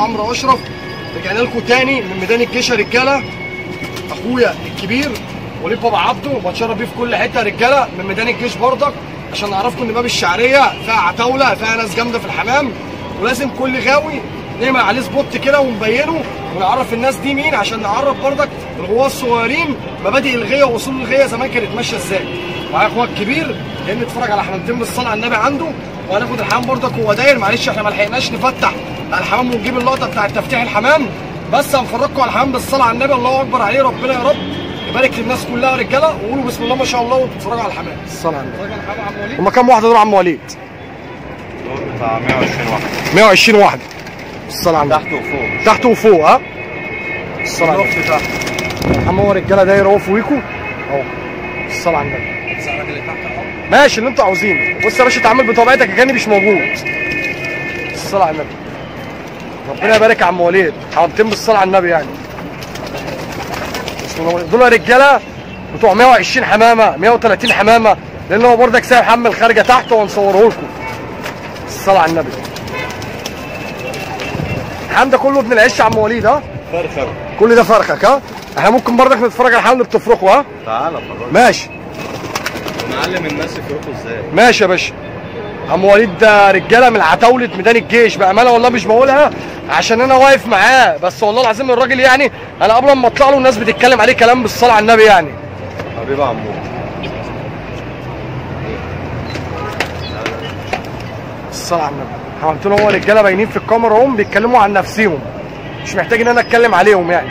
عمرو اشرف رجعنا لكم تاني من ميدان الجيش يا رجاله اخويا الكبير وليد بابا عبده بتشرف بيه في كل حته يا رجاله من ميدان الجيش برضك عشان نعرفكم ان باب الشعريه فيها عتاوله فيها ناس جامده في الحمام ولازم كل غاوي نعمل عليه سبوت كده ونبينه ونعرف الناس دي مين عشان نعرف برضك الغواص الصغيرين مبادئ الغيه واصول الغيه زمان كانت ماشيه ازاي معايا اخويا الكبير جاي نتفرج على حمامتين بالصلاه على النبي عنده وهناخد الحمام برضك هو داير معلش احنا ما لحقناش نفتح الحمام ونجيب اللقطه بتاعت تفتيح الحمام بس هنفرجكم على الحمام بالصلاه على النبي الله اكبر عليه ربنا يا رب يبارك للناس كلها يا رجاله وقولوا بسم الله ما شاء الله وتتفرجوا على الحمام الصلاه على النبي راجل حاجه عم وليد هما كام واحده دول يا عم وليد دول بتاع 120 واحد 120 واحده الصلاه على النبي تحت وفوق تحت وفوق ها الصلاه على النبي النص تحت الحمام هو رجاله داير اهو فوقيكوا اهو الصلاه على النبي بس الراجل اللي تحت اهو ماشي اللي انتوا عاوزينه بص يا باشا اتعامل بطبيعتك كاني مش موجود الصلاه على النبي ربنا يبارك يا عم وليد حمامتين بالصلاه على النبي يعني بسم الله دول يا رجاله بتوع 120 حمامه 130 حمامه لان هو برضك سايب حمل خارجه تحت وهنصوره لكم الصلاه على النبي الحمام ده كله ابن العش يا عم وليد ها فرخه كل ده فرخك ها احنا ممكن برضك نتفرج على الحمام اللي بتفرخه ها تعالى فرج ماشي نعلم الناس يفرقوا ازاي ماشي يا باشا عم وليد ده رجاله من عتاوله ميدان الجيش بامانه والله مش بقولها عشان انا واقف معاه بس والله العظيم الراجل يعني انا قبل ما اطلع له الناس بتتكلم عليه كلام بالصلاه على النبي يعني حبيب عمو الصلاه على النبي عملت له هو رجاله باينين في الكاميرا هم بيتكلموا عن نفسهم مش محتاج ان انا اتكلم عليهم يعني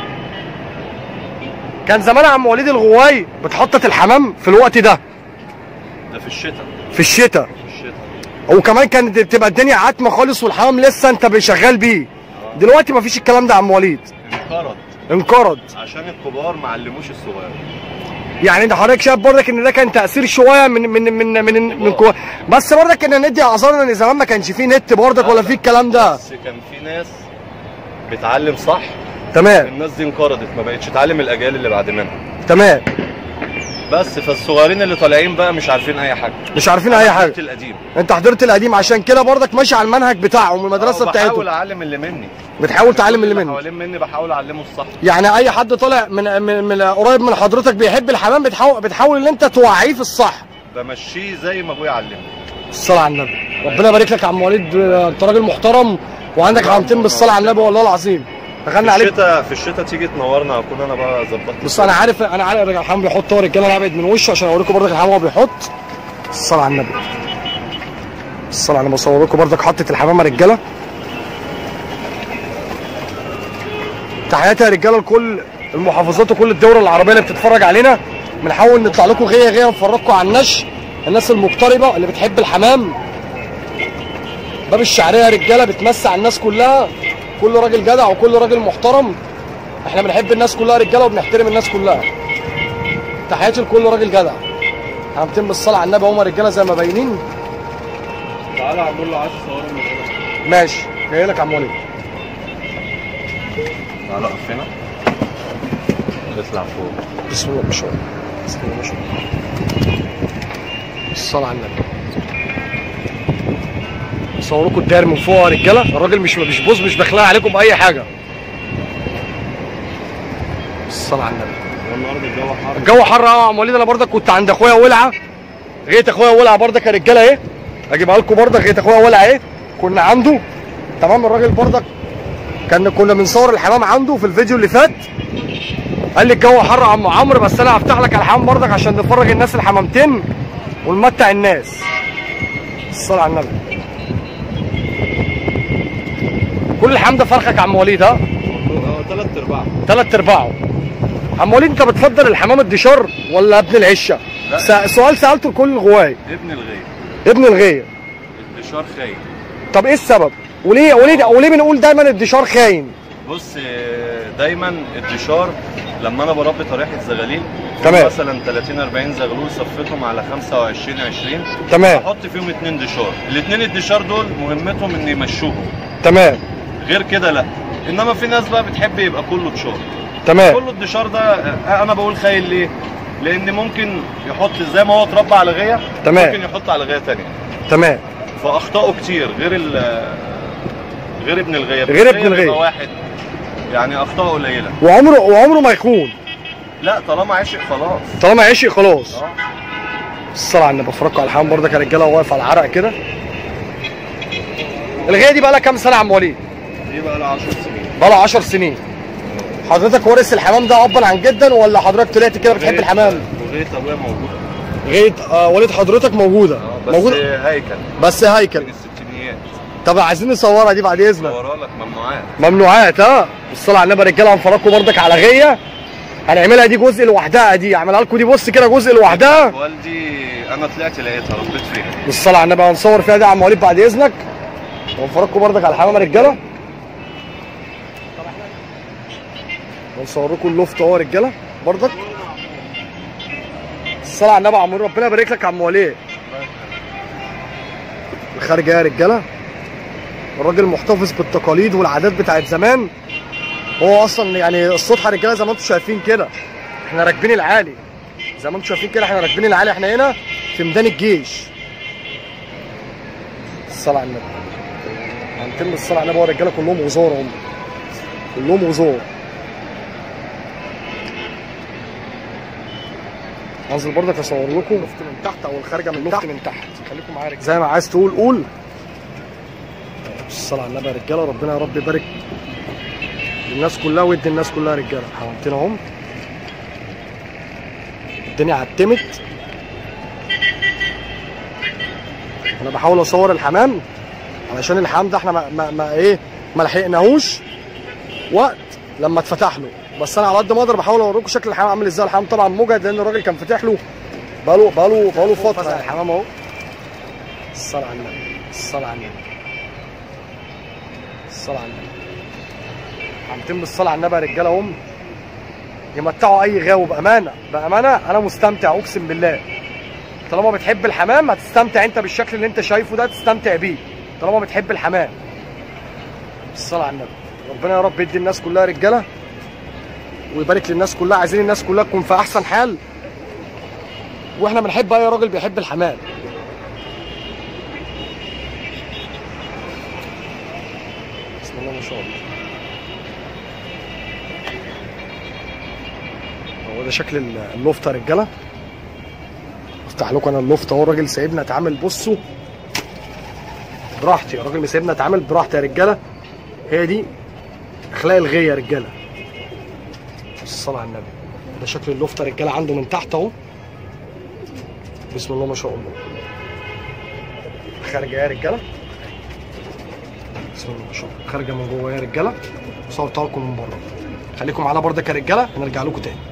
كان زمان يا عم وليد الغواي بتحطت الحمام في الوقت ده ده في الشتاء في الشتاء في الشتاء وكمان كانت بتبقى الدنيا عتمه خالص والحمام لسه انت شغال بيه دلوقتي مفيش الكلام ده يا عم وليد انقرض انقرض عشان الكبار ما علموش الصغير يعني انت حضرتك شايف برضك ان ده كان تاثير شويه من من من من, من كو... بس برضك ان ندي اعذارنا ان زمان ما كانش فيه نت برضك ولا فيه الكلام ده بس كان في ناس بتعلم صح تمام الناس دي انقرضت ما بقتش تعلم الاجيال اللي بعد منها تمام بس فالصغيرين اللي طالعين بقى مش عارفين اي حاجه مش عارفين اي أنا حاجه حضرت القديم انت حضرت القديم عشان كده برضك ماشي على المنهج بتاعهم المدرسه آه، بتاعتهم بحاول اعلم اللي مني بتحاول تعلم اللي اللي منه حوالين مني بحاول اعلمه الصح يعني اي حد طالع من من, من قريب من حضرتك بيحب الحمام بتحاول بتحاول ان انت توعيه في الصح بمشيه زي ما ابويا علمني الصلاة على النبي ربنا يبارك لك يا عم وليد انت راجل محترم وعندك حمامتين بالصلاة على النبي والله العظيم دخلنا في عليك الشتاء في الشتاء تيجي تنورنا اكون انا بقى ظبطت بص انا عارف انا عارف الراجل الحمام بيحط هو رجاله انا ابعد من وشه عشان اوريكم برضك الحمام هو بيحط الصلاة على النبي الصلاة على النبي بصور لكم برضك حطت الحمامه رجاله تحياتي يا رجاله لكل المحافظات وكل الدول العربيه اللي بتتفرج علينا بنحاول نطلع لكم غيه غيه نفرجكم على النش الناس المغتربه اللي بتحب الحمام باب الشعريه يا رجاله بتمسع الناس كلها كل راجل جدع وكل راجل محترم احنا بنحب الناس كلها رجاله وبنحترم الناس كلها تحياتي لكل راجل جدع هنتم بالصلاه على النبي هما رجاله زي ما باينين تعالى اعمل له عايز صور من هنا ماشي جاي لك يا عم وليد تعالى اقف هنا اطلع فوق بسم الله ما شاء الله بسم الله ما شاء الله الصلاة على النبي صوروكوا الداير من فوق يا رجاله الراجل مش مش بص مش بخلع عليكم باي حاجه الصلاة على النبي والنهارده الجو حر الجو حر قوي يا عم وليد انا برضك كنت عند اخويا ولعه غيت اخويا ولعه برضك يا رجاله ايه اجيبها لكم برضك غيت اخويا ولعه ايه كنا عنده تمام الراجل برضك كان كنا بنصور الحمام عنده في الفيديو اللي فات قال لي الجو حر يا عم عمرو بس انا هفتح لك الحمام برضك عشان نفرج الناس الحمامتين ونمتع الناس الصلاة على النبي كل الحمام ده فرخك يا عم وليد ها ثلاث ارباع ثلاث ارباعه عم وليد انت بتفضل الحمام الدشار ولا ابن العشه؟ لا. س- سؤال سالته لكل الغواي ابن الغير ابن الغيه الدشار خاين طب ايه السبب؟ وليه وليه وليه بنقول دايما الدشار خاين؟ بص آه، دايما الدشار لما انا بربي طريحه زغاليل تمام. مثلا 30 40 زغلول صفيتهم على 25 20 تمام احط فيهم اتنين دشار الاثنين الدشار دول مهمتهم ان يمشوهم تمام غير كده لا انما في ناس بقى بتحب يبقى كله دشار تمام كله الدشار ده آه، انا بقول خاين ليه لان ممكن يحط زي ما هو اتربى على غيه تمام. ممكن يحط على غيه تانية تمام فاخطائه كتير غير ال غير ابن الغياب غير ابن الغياب الغياب. يبقى واحد يعني اخطاء قليله وعمره وعمره ما يخون لا طالما عشق خلاص طالما عشق خلاص اه الصلاة على النبي فرقوا على الحمام برضك يا رجاله وهو واقف على العرق كده الغايه دي بقى لها كام سنه يا عم وليد؟ دي بقى لها 10 سنين بقى لها 10 سنين حضرتك وارث الحمام ده ابا عن جدا ولا حضرتك طلعت كده بتحب لغاية- الحمام؟ لغايه ابويا موجوده غايه آه والد حضرتك موجوده اه بس موجوده هيكل بس هيكل من الستينيات طب عايزين نصورها دي بعد اذنك ورا لك ممنوعات ممنوعات ها الصلاة على النبي يا رجاله هنفرجكم برضك على غيه هنعملها دي جزء لوحدها دي هعملها لكم دي بص كده جزء لوحدها والدي انا طلعت لقيتها ربيت فيها بالصلاة على النبي هنصور فيها دي يا عم وليد بعد اذنك ونفرجكم برضك على الحمام يا رجاله هنصور لكم اللوفت اهو يا رجاله برضك الصلاة على النبي يا عم وليد، ربنا يبارك لك يا عم وليد الخارجه يا رجاله الراجل محتفظ بالتقاليد والعادات بتاعت زمان هو اصلا يعني السطح يا رجاله زي ما انتم شايفين كده احنا راكبين العالي زي ما انتم شايفين كده احنا راكبين العالي احنا هنا في ميدان الجيش الصلاة على النبي هنتم الصلاة على النبي والرجالة كلهم غزار هم كلهم غزار هنزل برضك اصور لكم لفت من تحت او الخارجه من لفت من تحت خليكم معايا يا رجالة. زي ما عايز تقول قول الصلاة على النبي يا رجاله ربنا يا رب يبارك للناس كلها ويدي الناس كلها يا رجاله حوالتنا اهم الدنيا عتمت انا بحاول اصور الحمام علشان الحمام ده احنا ما, ما, ما ايه ما لحقناهوش وقت لما اتفتح له بس انا على قد ما اقدر بحاول اوريكم شكل الحمام عامل ازاي الحمام طبعا مجهد لان الراجل كان فاتح له بقاله بقاله بقاله فتره الحمام اهو الصلاة على النبي الصلاة على النبي الصلاة على النبي هنتم بالصلاة على النبي يا رجاله هم يمتعوا اي غاوي بامانه بامانه انا مستمتع اقسم بالله طالما بتحب الحمام هتستمتع انت بالشكل اللي انت شايفه ده تستمتع بيه طالما بتحب الحمام الصلاة على النبي ربنا يا رب يدي الناس كلها رجاله ويبارك للناس كلها عايزين الناس كلها تكون في احسن حال واحنا بنحب اي راجل بيحب الحمام بسم الله ما شاء الله هو ده شكل ال- اللوفت يا رجاله افتح لكم انا اللوفت اهو الراجل سايبنا اتعامل بصوا براحتي الراجل سايبنا اتعامل براحتي يا رجاله هي دي اخلاق الغيه يا رجاله الصلاه على النبي ده شكل اللوفت يا رجاله عنده من تحت اهو بسم الله ما شاء الله خارجه يا رجاله بسم الله ما شاء الله خارجه من جوه يا رجاله صورتها لكم من بره خليكم معانا برضك يا رجاله هنرجع لكم تاني